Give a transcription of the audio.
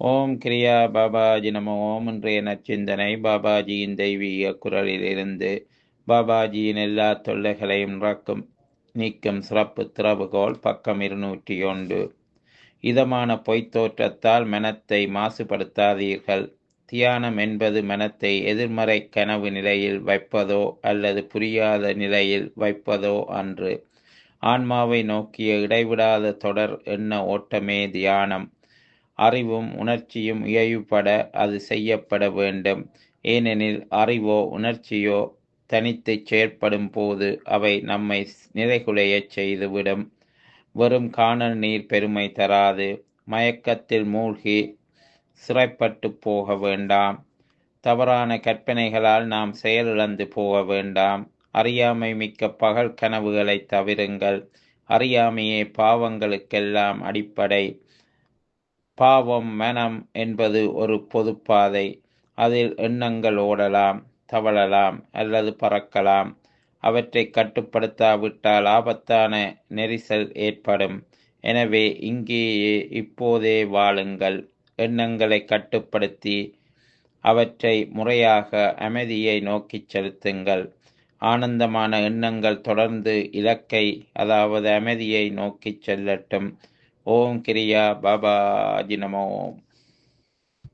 ஓம் கிரியா பாபாஜி நம ஓம் இன்றைய நச்சிந்தனை பாபாஜியின் தெய்வீக குரலிலிருந்து பாபாஜியின் எல்லா தொல்லைகளையும் இறக்கும் நீக்கும் சிறப்பு திறவுகோல் பக்கம் இருநூற்றி ஒன்று இதமான பொய்த் தோற்றத்தால் மனத்தை மாசுபடுத்தாதீர்கள் தியானம் என்பது மனத்தை எதிர்மறை கனவு நிலையில் வைப்பதோ அல்லது புரியாத நிலையில் வைப்பதோ அன்று ஆன்மாவை நோக்கிய இடைவிடாத தொடர் எண்ண ஓட்டமே தியானம் அறிவும் உணர்ச்சியும் இயைவுபட அது செய்யப்பட வேண்டும் ஏனெனில் அறிவோ உணர்ச்சியோ தனித்து செயற்படும் போது அவை நம்மை நிலைகுலையச் செய்துவிடும் வெறும் காணல் நீர் பெருமை தராது மயக்கத்தில் மூழ்கி சிறைப்பட்டு போக வேண்டாம் தவறான கற்பனைகளால் நாம் செயலிழந்து போக வேண்டாம் அறியாமை மிக்க பகல் கனவுகளை தவிருங்கள் அறியாமையே பாவங்களுக்கெல்லாம் அடிப்படை பாவம் மனம் என்பது ஒரு பொதுப்பாதை அதில் எண்ணங்கள் ஓடலாம் தவழலாம் அல்லது பறக்கலாம் அவற்றை கட்டுப்படுத்தாவிட்டால் ஆபத்தான நெரிசல் ஏற்படும் எனவே இங்கேயே இப்போதே வாழுங்கள் எண்ணங்களை கட்டுப்படுத்தி அவற்றை முறையாக அமைதியை நோக்கிச் செலுத்துங்கள் ஆனந்தமான எண்ணங்கள் தொடர்ந்து இலக்கை அதாவது அமைதியை நோக்கிச் செல்லட்டும் ஓம் கிரியா பாபாஜி நமோ